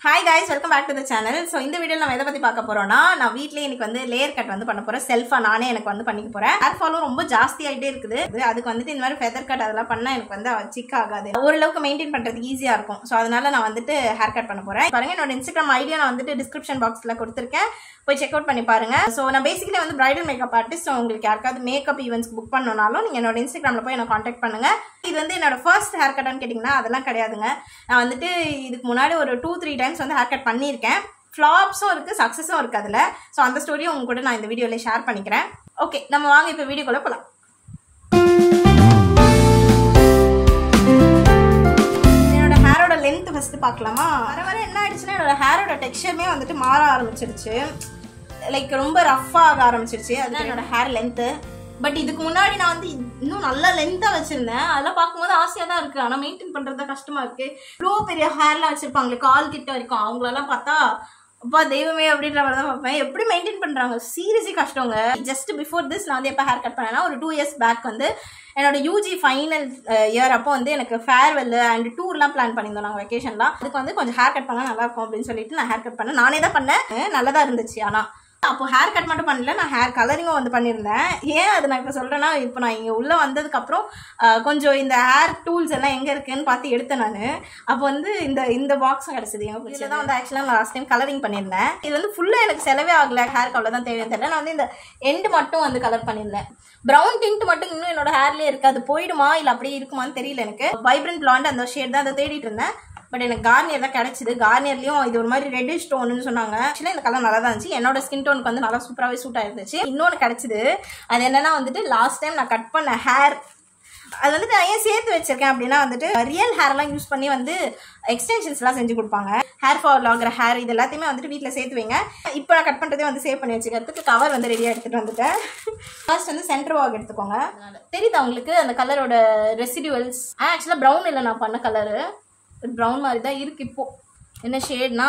hi guys welcome back to the channel so இந்த வீடியோவில் நம்ம எதை பற்றி பார்க்க போறோம்னா நான் வீட்லயே எனக்கு வந்து லேயர் கட் வந்து பண்ண போகிறேன் செல்ஃபாக நானே எனக்கு வந்து பண்ணிக்க போகிறேன் ஹேர் ஃபாலும் ரொம்ப ஜாஸ்தி ஆகிட்டே இருக்குது இது அதுக்கு வந்துட்டு இந்த மாதிரி ஃபெதர் கட் அதெல்லாம் பண்ணால் எனக்கு வந்து சிக் ஆகாது ஓரளவுக்கு மெயின்டைன் பண்ணுறதுக்கு ஈஸியாக இருக்கும் ஸோ அதனால நான் வந்துட்டு ஹேர் கட் பண்ண போகிறேன் பாருங்க என்னோட இன்ஸ்டாகிராம் ஐடியா நான் வந்துட்டு டிஸ்கிரிப்ஷன் பாக்ஸில் கொடுத்துருக்கேன் போய் செக் அவுட் பண்ணி பாருங்க ஸோ நான் பேசிக்கலி வந்து பிரைடல் மேக்கப் ஆர்டிஸ்ட் உங்களுக்கு யாருக்காவது மேக்கப் ஈவெண்ட்ஸ் புக் பண்ணனாலும் நீங்கள் என்னோட இன்ஸ்டாகிராமில் போய் என்ன காண்டாக்ட் பண்ணுங்க இது வந்து என்னோட ஃபர்ஸ்ட் ஹேர் கட்டான்னு கேட்டிங்கன்னா அதெல்லாம் கிடையாதுங்க நான் வந்துட்டு இதுக்கு முன்னாடி ஒரு டூ த்ரீ டைம்ஸ் வந்து ஹேர் கட் பண்ணியிருக்கேன் ஃப்ளாப்ஸும் இருக்குது சக்ஸஸும் இருக்குது அதில் ஸோ அந்த ஸ்டோரியும் உங்க கூட நான் இந்த வீடியோவில் ஷேர் பண்ணிக்கிறேன் ஓகே நம்ம வாங்க இப்போ வீடியோக்குள்ளே போகலாம் என்னோட ஹேரோட லென்த் ஃபர்ஸ்ட் பார்க்கலாமா வர வர என்ன ஆயிடுச்சுன்னா என்னோட ஹேரோட டெக்ஸ்சருமே வந்துட்டு மாற ஆரம்பிச்சிருச்சு லைக் ரொம்ப ரஃப்பாக ஆக ஆரம்பிச்சிருச்சு அதுதான் என்னோட ஹேர் லென்த்து பட் இதுக்கு முன்னாடி நான் வந்து இன்னும் நல்லா லென்த்தாக வச்சிருந்தேன் அதெல்லாம் பார்க்கும்போது ஆசையாக தான் இருக்குது ஆனால் மெயின்டைன் பண்ணுறது கஷ்டமாக இருக்குது இவ்வளோ பெரிய ஹேர்லாம் வச்சுருப்பாங்களே கால் கிட்ட வரைக்கும் அவங்களெல்லாம் பார்த்தா அப்பா தெய்வமே அப்படின்ற மாதிரி தான் பார்ப்பேன் எப்படி மெயின்டைன் பண்ணுறாங்க சீரியஸி கஷ்டங்க ஜஸ்ட் பிஃபோர் திஸ் நான் வந்து எப்போ ஹேர் கட் பண்ணேன்னா ஒரு டூ இயர்ஸ் பேக் வந்து என்னோட யூஜி ஃபைனல் இயர் அப்போ வந்து எனக்கு ஃபேர்வெல் அண்ட் டூர்லாம் பிளான் பண்ணியிருந்தோம் நாங்கள் வெக்கேஷன்லாம் அதுக்கு வந்து கொஞ்சம் ஹேர் கட் பண்ணால் நல்லா இருக்கும் அப்படின்னு சொல்லிட்டு நான் ஹேர் கட் பண்ணேன் நானே தான் பண்ணேன் நல்லதாக இருந்துச்சு ஆனால் அப்போ ஹேர் கட் மட்டும் பண்ணல நான் ஹேர் கலரிங்கும் வந்து பண்ணியிருந்தேன் ஏன் அது நான் இப்போ சொல்கிறேன்னா இப்போ நான் இங்கே உள்ளே வந்ததுக்கப்புறம் கொஞ்சம் இந்த ஹேர் டூல்ஸ் எல்லாம் எங்கே இருக்குன்னு பார்த்து எடுத்தேன் நான் அப்போ வந்து இந்த இந்த பாக்ஸ் கிடச்சிது எங்கள் பிடிச்சது தான் வந்து ஆக்சுவலாக நான் லாஸ்ட் டைம் கலரிங் பண்ணியிருந்தேன் இது வந்து ஃபுல்லாக எனக்கு செலவே ஆகலை ஹேர் கலர் தான் தேவையான தெரியல நான் வந்து இந்த எண்டு மட்டும் வந்து கலர் பண்ணியிருந்தேன் ப்ரௌன் டிண்ட் மட்டும் இன்னும் என்னோட ஹேர்லேயே இருக்குது அது போயிடுமா இல்லை அப்படியே இருக்குமான்னு தெரியல எனக்கு வைப்ரண்ட் பிளாண்ட் அந்த ஷேட் தான் அதை தேடிட்டு இருந்தேன் பட் எனக்கு கார்னியர் தான் கிடச்சிது கார்னியர்லையும் இது ஒரு மாதிரி ரெட்டிஷ் டோனுன்னு சொன்னாங்க ஆக்சுவலாக இந்த கலர் நல்லா தான் இருந்துச்சு என்னோட ஸ்கின் டோனுக்கு வந்து நல்லா சூப்பராகவே சூட் ஆயிருந்துச்சு இன்னொன்று கிடச்சிது அது என்னன்னா வந்துட்டு லாஸ்ட் டைம் நான் கட் பண்ண ஹேர் அது வந்துட்டு நான் ஏன் சேர்த்து வச்சிருக்கேன் அப்படின்னா வந்துட்டு ரியல் ஹேர்லாம் யூஸ் பண்ணி வந்து எக்ஸ்டென்ஷன்ஸ்லாம் செஞ்சு கொடுப்பாங்க ஹேர் ஃபால் ஆகிற ஹேர் இது எல்லாத்தையுமே வந்துட்டு வீட்டில் சேர்த்து வைங்க இப்போ நான் கட் பண்ணுறதே வந்து சேவ் பண்ணி வச்சுக்கிறதுக்கு கவர் வந்து ரெடியாக எடுத்துகிட்டு வந்துட்டேன் ஃபர்ஸ்ட் வந்து சென்டர் வாக் எடுத்துக்கோங்க தெரியுதா உங்களுக்கு அந்த கலரோட ரெசிடியூவல்ஸ் ஆக்சுவலாக ப்ரௌன் இல்லை நான் பண்ண கலரு ப்ரௌன் மாதிரி தான் இருக்குது இப்போது என்ன ஷேட்னா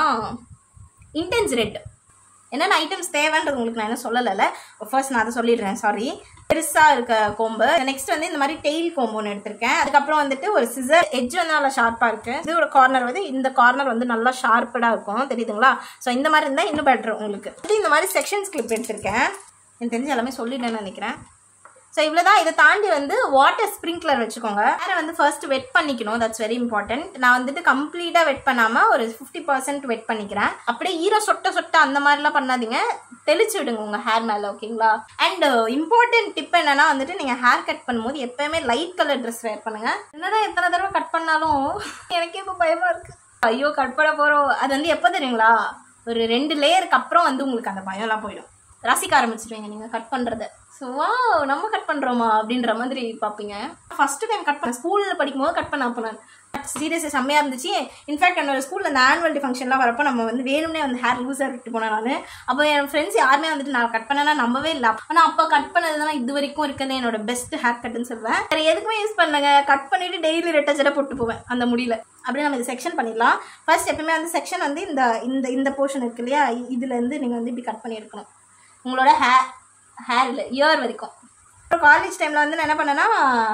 இன்டென்ஸ் ரெட் என்னென்ன ஐட்டம்ஸ் தேவைன்றது உங்களுக்கு நான் என்ன சொல்லலைல்ல ஃபர்ஸ்ட் நான் அதை சொல்லிடுறேன் சாரி பெருசாக இருக்க கோம்பு நெக்ஸ்ட் வந்து இந்த மாதிரி டெய்ல் கோம்பு ஒன்று எடுத்திருக்கேன் அதுக்கப்புறம் வந்துட்டு ஒரு சிசர் எட்ஜ் வந்து நல்லா ஷார்ப்பாக இருக்குது இது ஒரு கார்னர் வந்து இந்த கார்னர் வந்து நல்லா ஷார்ப்படாக இருக்கும் தெரியுதுங்களா ஸோ இந்த மாதிரி இருந்தால் இன்னும் பெட்டர் உங்களுக்கு இந்த மாதிரி செக்ஷன்ஸ் கிளிப் எடுத்திருக்கேன் எனக்கு தெரிஞ்சு எல்லாமே சொல்லிட்டேன்னு நினைக்கிறேன் ஸோ இவ்வளோ தான் இதை தாண்டி வந்து வாட்டர் ஸ்ப்ரிங்க்லர் வச்சுக்கோங்க வேறு வந்து ஃபர்ஸ்ட் வெட் பண்ணிக்கணும் தட்ஸ் வெரி இம்பார்ட்டன்ட் நான் வந்துட்டு கம்ப்ளீட்டாக வெட் பண்ணாமல் ஒரு ஃபிஃப்டி பர்சன்ட் வெட் பண்ணிக்கிறேன் அப்படியே ஈரம் சொட்ட சொட்ட அந்த மாதிரிலாம் பண்ணாதீங்க தெளிச்சு விடுங்க உங்கள் ஹேர் மேலே ஓகேங்களா அண்ட் இம்பார்ட்டன்ட் டிப் என்னன்னா வந்துட்டு நீங்கள் ஹேர் கட் பண்ணும்போது எப்பயுமே லைட் கலர் ட்ரெஸ் வேர் பண்ணுங்க என்னதான் எத்தனை தடவை கட் பண்ணாலும் எனக்கே இப்போ பயமாக இருக்குது ஐயோ கட் பண்ண போகிறோம் அது வந்து எப்போ தெரியுங்களா ஒரு ரெண்டு லேயருக்கு அப்புறம் வந்து உங்களுக்கு அந்த பயம்லாம் போயிடும் ரசிக்க ஆரம்பிச்சிருவீங்க நீங்கள் கட் பண்ணுறத ஸோ வா நம்ம கட் பண்ணுறோமா அப்படின்ற மாதிரி பார்ப்பீங்க ஃபஸ்ட்டு டைம் கட் பண்ண ஸ்கூலில் படிக்கும்போது கட் பண்ண அப்போ நான் சீரியஸாக செம்மையாக இருந்துச்சு இன்ஃபேக்ட் என்னோட ஸ்கூலில் அந்த ஆனுவல் டே ஃபங்க்ஷன்லாம் வரப்போ நம்ம வந்து வேணும்னே வந்து ஹேர் லூஸாக விட்டு போனேன் நான் அப்போ என் ஃப்ரெண்ட்ஸ் யாருமே வந்துட்டு நான் கட் பண்ணனா நம்பவே இல்லை ஆனால் அப்போ கட் பண்ணது தான் இது வரைக்கும் இருக்கிறது என்னோட பெஸ்ட் ஹேர் கட்டுன்னு சொல்லுவேன் வேறு எதுக்குமே யூஸ் பண்ணுங்க கட் பண்ணிட்டு டெய்லி ரெட்டை ஜடை போட்டு போவேன் அந்த முடியல அப்படியே நம்ம இது செக்ஷன் பண்ணிடலாம் ஃபர்ஸ்ட் எப்பவுமே வந்து செக்ஷன் வந்து இந்த இந்த இந்த போர்ஷன் இருக்கு இல்லையா இதுலேருந்து நீங்கள் வந்து இப்படி கட் பண்ணி எடுக்கணும் உங்களோட ஹேர் ஹேர் இல்லை இயர் வரைக்கும் அப்புறம் காலேஜ் டைமில் வந்து நான் என்ன பண்ணேன்னா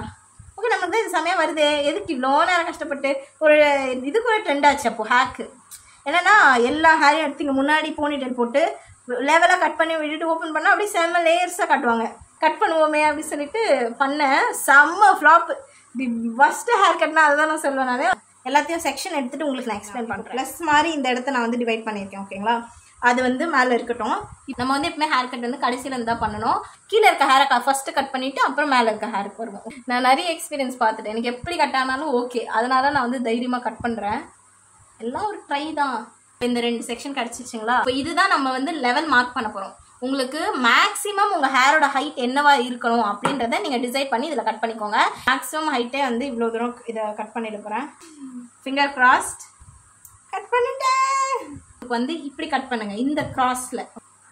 ஓகே நமக்கு தான் இது செமையாக வருது எதுக்கு இவ்வளோ நேரம் கஷ்டப்பட்டு ஒரு இதுக்கு ஒரு ட்ரெண்ட் ஆச்சு அப்போது ஹேக்கு என்னென்னா எல்லா ஹேரையும் எடுத்து இங்கே முன்னாடி போனிடெயில் போட்டு லெவலாக கட் பண்ணி விட்டுட்டு ஓப்பன் பண்ணால் அப்படியே செம்ம லேயர்ஸாக காட்டுவாங்க கட் பண்ணுவோமே அப்படின்னு சொல்லிட்டு பண்ணேன் செம்ம ஃப்ளாப் தி ஃபஸ்ட்டு ஹேர் கட்னா அதுதான் நான் சொல்லுவேன் நான் எல்லாத்தையும் செக்ஷன் எடுத்துகிட்டு உங்களுக்கு நான் எக்ஸ்பிளைன் பண்ணுறேன் ப்ளஸ் மாதிரி இந்த இடத்த நான் வந்து டிவைட் பண்ணியிருக்கேன் ஓகேங்களா அது வந்து மேலே இருக்கட்டும் நம்ம வந்து எப்பவுமே ஹேர் கட் வந்து கடைசியில் இருந்தால் பண்ணணும் கீழே இருக்க ஹேரை ஃபஸ்ட்டு கட் பண்ணிவிட்டு அப்புறம் மேலே இருக்க ஹேருக்கு வருவோம் நான் நிறைய எக்ஸ்பீரியன்ஸ் பார்த்துட்டேன் எனக்கு எப்படி கட் ஆனாலும் ஓகே அதனால நான் வந்து தைரியமாக கட் பண்ணுறேன் எல்லாம் ஒரு ட்ரை தான் இந்த ரெண்டு செக்ஷன் கிடச்சிச்சுங்களா இப்போ இதுதான் நம்ம வந்து லெவல் மார்க் பண்ண போகிறோம் உங்களுக்கு மேக்ஸிமம் உங்கள் ஹேரோட ஹைட் என்னவா இருக்கணும் அப்படின்றத நீங்கள் டிசைட் பண்ணி இதில் கட் பண்ணிக்கோங்க மேக்ஸிமம் ஹைட்டே வந்து இவ்வளோ தூரம் இதை கட் பண்ணிட போகிறேன் ஃபிங்கர் கிராஸ்ட் கட் பண்ணிட்டேன் வந்து இப்படி கட் பண்ணுங்க இந்த கிராஸில்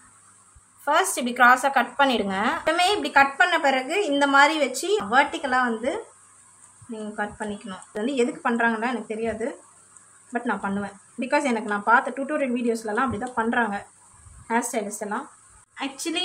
ஃபர்ஸ்ட் இப்படி கிராஸாக கட் பண்ணிடுங்க எப்பவுமே இப்படி கட் பண்ண பிறகு இந்த மாதிரி வச்சு வேர்ட்டிக்கலாக வந்து நீங்கள் கட் பண்ணிக்கணும் இது வந்து எதுக்கு பண்ணுறாங்கன்னா எனக்கு தெரியாது பட் நான் பண்ணுவேன் பிகாஸ் எனக்கு நான் பார்த்த டூட்டோரியல் வீடியோஸ்லலாம் அப்படி தான் பண்ணுறாங்க ஹேர் ஸ்டைலிஸ்ட் எல்லாம் ஆக்சுவலி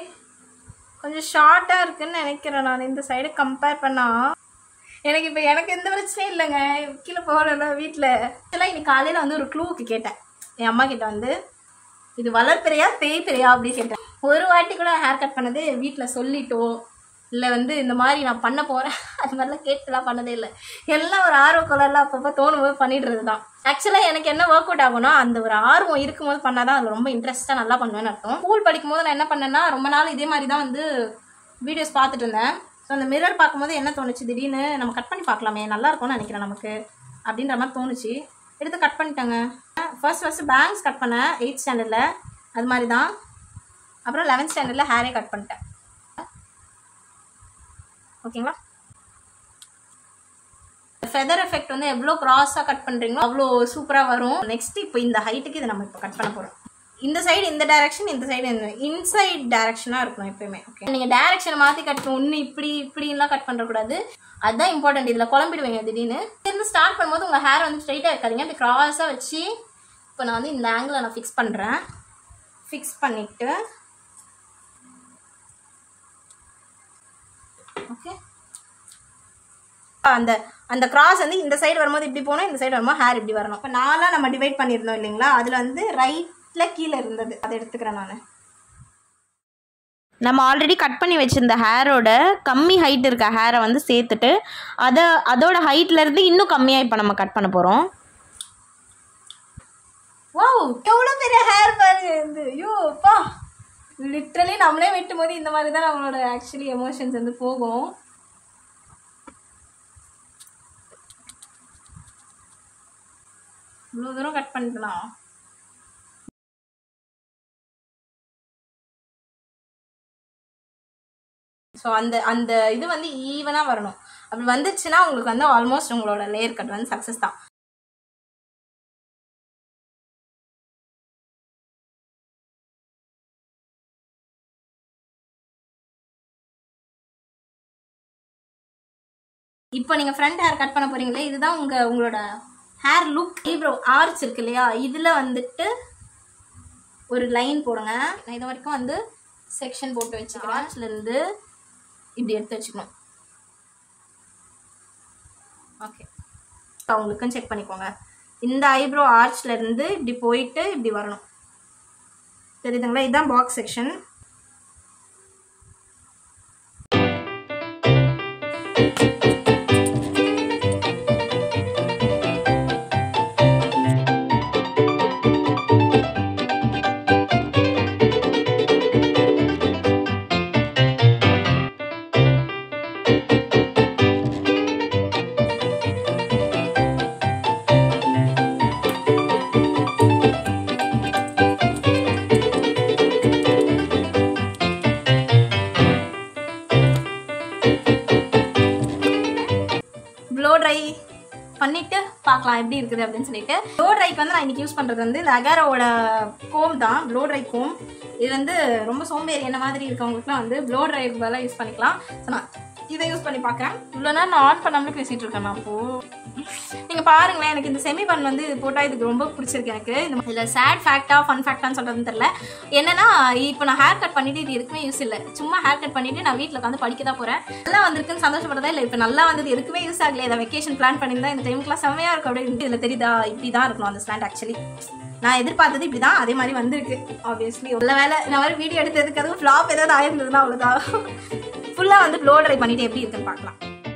கொஞ்சம் ஷார்ட்டாக இருக்குன்னு நினைக்கிறேன் நான் இந்த சைடு கம்பேர் பண்ணால் எனக்கு இப்போ எனக்கு எந்த பிரச்சனையும் இல்லைங்க கீழே போகல வீட்டில் ஆக்சுவலாக இன்னைக்கு காலையில் வந்து ஒரு க்ளூவுக்கு கேட்டேன் என் அம்மா கிட்ட வந்து இது வளர்ப்பிறையா தேய்ப்பிறையா அப்படின்னு கேட்டேன் ஒரு வாட்டி கூட ஹேர் கட் பண்ணது வீட்டில் சொல்லிட்டோ இல்லை வந்து இந்த மாதிரி நான் பண்ண போகிறேன் அது மாதிரிலாம் கேட்டுலாம் பண்ணதே இல்லை எல்லாம் ஒரு ஆர்வ கலரில் அப்பப்போ தோணும் போது பண்ணிடுறது தான் ஆக்சுவலாக எனக்கு என்ன ஒர்க் அவுட் ஆகும்னா அந்த ஒரு ஆர்வம் இருக்கும்போது பண்ணால் தான் அதில் ரொம்ப இன்ட்ரெஸ்ட்டாக நல்லா பண்ணுவேன்னு அர்த்தம் ஸ்கூல் படிக்கும் போது நான் என்ன பண்ணேன்னா ரொம்ப நாள் இதே மாதிரி தான் வந்து வீடியோஸ் பார்த்துட்டு இருந்தேன் ஸோ அந்த மிரர் பார்க்கும்போது என்ன தோணுச்சு திடீர்னு நம்ம கட் பண்ணி பார்க்கலாமே நல்லா இருக்கும்னு நினைக்கிறேன் நமக்கு அப்படின்ற மாதிரி தோணுச்சு எடுத்து கட் பண்ணிட்டாங்க ஃபர்ஸ்ட் ஃபர்ஸ்ட் பேங்க்ஸ் கட் பண்ணேன் எயிட் ஸ்டாண்டர்டில் அது மாதிரி தான் அப்புறம் லெவன்த் ஸ்டாண்டர்டில் ஹேரே கட் பண்ணிட்டேன் ஓகேங்களா ஃபெதர் எஃபெக்ட் வந்து எவ்வளோ க்ராஸாக கட் பண்ணுறீங்களோ அவ்வளோ சூப்பராக வரும் நெக்ஸ்ட் இப்போ இந்த ஹைட்டுக்கு இதை நம்ம இப்போ கட் பண்ண போகிறோம் இந்த சைடு இந்த டைரக்ஷன் இந்த சைடு இந்த இன்சைட் டைரக்ஷனாக இருக்கணும் எப்பயுமே ஓகே நீங்கள் டைரக்ஷனை மாற்றி கட் ஒன்று இப்படி இப்படின்லாம் கட் பண்ணக்கூடாது அதுதான் இம்பார்ட்டன்ட் இதில் குழம்பிடுவீங்க திடீர்னு இருந்து ஸ்டார்ட் பண்ணும்போது உங்கள் ஹேர் வந்து ஸ்ட்ரைட்டாக இருக்காதீங்க அப்படி க்ராஸாக வச்சு இப்போ நான் வந்து இந்த ஆங்கிளை நான் ஃபிக்ஸ் பண்ணுறேன் ஃபிக்ஸ் பண்ணிவிட்டு ஓகே அந்த அந்த கிராஸ் வந்து இந்த சைடு வரும்போது இப்படி போகணும் இந்த சைடு வரும்போது ஹேர் இப்படி வரணும் இப்போ நாலாக நம்ம டிவைட் பண்ணியிருந்தோம் இல்லைங்களா அதில் வந்து ரைட்டில் கீழே இருந்தது அதை எடுத்துக்கிறேன் நான் நம்ம ஆல்ரெடி கட் பண்ணி வச்சிருந்த ஹேரோட கம்மி ஹைட் இருக்க ஹேரை வந்து சேர்த்துட்டு அதை அதோட ஹைட்ல இருந்து இன்னும் கம்மியாக இப்போ நம்ம கட் பண்ண போகிறோம் வாவ் எவ்வளோ பெரிய ஹேர் பாருங்க இது ஐயோ அப்பா லிட்ரலி நம்மளே வெட்டும் போது இந்த மாதிரி தான் நம்மளோட ஆக்சுவலி எமோஷன்ஸ் வந்து போகும் இவ்வளோ தூரம் கட் பண்ணிக்கலாம் ஸோ அந்த அந்த இது வந்து ஈவனாக வரணும் அப்படி வந்துச்சுன்னா உங்களுக்கு வந்து ஆல்மோஸ்ட் உங்களோட லேயர் கட் வந்து சக்ஸஸ் தான் இப்போ நீங்கள் ஃப்ரண்ட் ஹேர் கட் பண்ண போறீங்களே இதுதான் உங்கள் உங்களோட ஹேர் லுக் ஐப்ரோ ஆர்ச் இருக்கு இல்லையா இதில் வந்துட்டு ஒரு லைன் போடுங்க நான் இது வரைக்கும் வந்து செக்ஷன் போட்டு வச்சுக்கிறேன் ஆர்ச்ல இருந்து இப்படி எடுத்து வச்சுக்கணும் ஓகே அவங்களுக்கும் செக் பண்ணிக்கோங்க இந்த ஐப்ரோ ஆர்ச்ல இருந்து இப்படி போயிட்டு இப்படி வரணும் தெரியுதுங்களா இதுதான் பாக்ஸ் செக்ஷன் ப்ளோ ட்ரை பண்ணிட்டு பார்க்கலாம் எப்படி இருக்குது அப்படின்னு சொல்லிட்டு ப்ளோ ட்ரைக்கு வந்து நான் இன்னைக்கு யூஸ் பண்ணுறது வந்து இந்த அகாரோட கோம் தான் ப்ளோ ட்ரை கோம் இது வந்து ரொம்ப சோம்பேறி என்ன மாதிரி இருக்கவங்களுக்குலாம் வந்து ப்ளோ ட்ரை பதிலாக யூஸ் பண்ணிக்கலாம் ஸோ நான் இதை யூஸ் பண்ணி பார்க்குறேன் இவ்வளோ நேரம் நான் ஆன் பண்ணாமலே பேசிகிட்டு இருக்கேன் நான் அப்போ நீங்கள் பாருங்களேன் எனக்கு இந்த செமி பன் வந்து போட்டால் இதுக்கு ரொம்ப பிடிச்சிருக்கு எனக்கு இந்த இதில் சேட் ஃபேக்டா ஃபன் ஃபேக்டான்னு சொல்கிறதுன்னு தெரில என்னன்னா இப்போ நான் ஹேர் கட் பண்ணிட்டு இது எதுக்குமே யூஸ் இல்லை சும்மா ஹேர் கட் பண்ணிட்டு நான் வீட்டில் உட்காந்து படிக்க தான் போகிறேன் நல்லா வந்திருக்குன்னு சந்தோஷப்படுறதா இல்லை இப்போ நல்லா வந்தது எதுக்குமே யூஸ் ஆகல இதை வெக்கேஷன் பிளான் பண்ணியிருந்தா இந்த டைமுக்குலாம் செம்மையாக இருக்கும் அப்படின்னு இதில் தெரியுதா இப்படி தான் இருக்கணும் அந்த ஸ்லாண்ட் ஆக்சுவலி நான் எதிர்பார்த்தது இப்படி தான் அதே மாதிரி வந்திருக்கு ஆப்வியஸ்லி உள்ள வேலை நான் மாதிரி வீடியோ எடுத்ததுக்கு அதுவும் ஃப்ளாப் ஏதாவது ஆயிருந்ததுன்னா அவ்வளோதான் ஃபுல்லாக வந்து ப்ளோ ட்ரை பண்ணிட்டு எப்படி இருக்குன்னு பார்க்கலாம்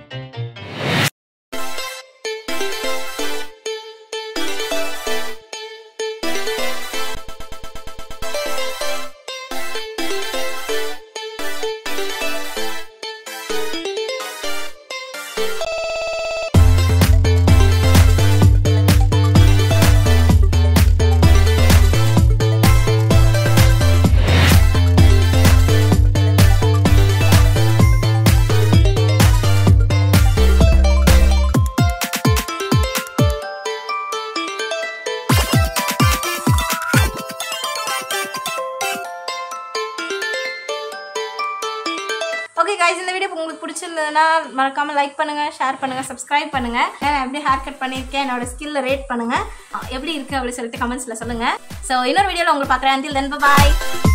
ஓகே guys இந்த வீடியோ உங்களுக்கு பிடிச்சிருந்ததுன்னா மறக்காம லைக் பண்ணுங்க ஷேர் பண்ணுங்க சப்ஸ்கிரைப் பண்ணுங்க நான் எப்படி ஹேர் கட் பண்ணியிருக்கேன் என்னோட ஸ்கில்ல ரேட் பண்ணுங்க எப்படி இருக்கு அப்படின்னு சொல்லிட்டு கமெண்ட்ஸ்ல சொல்லுங்க ஸோ இன்னொரு வீடியோவில் உங்களுக்கு பார்க்குறேன் until then bye bye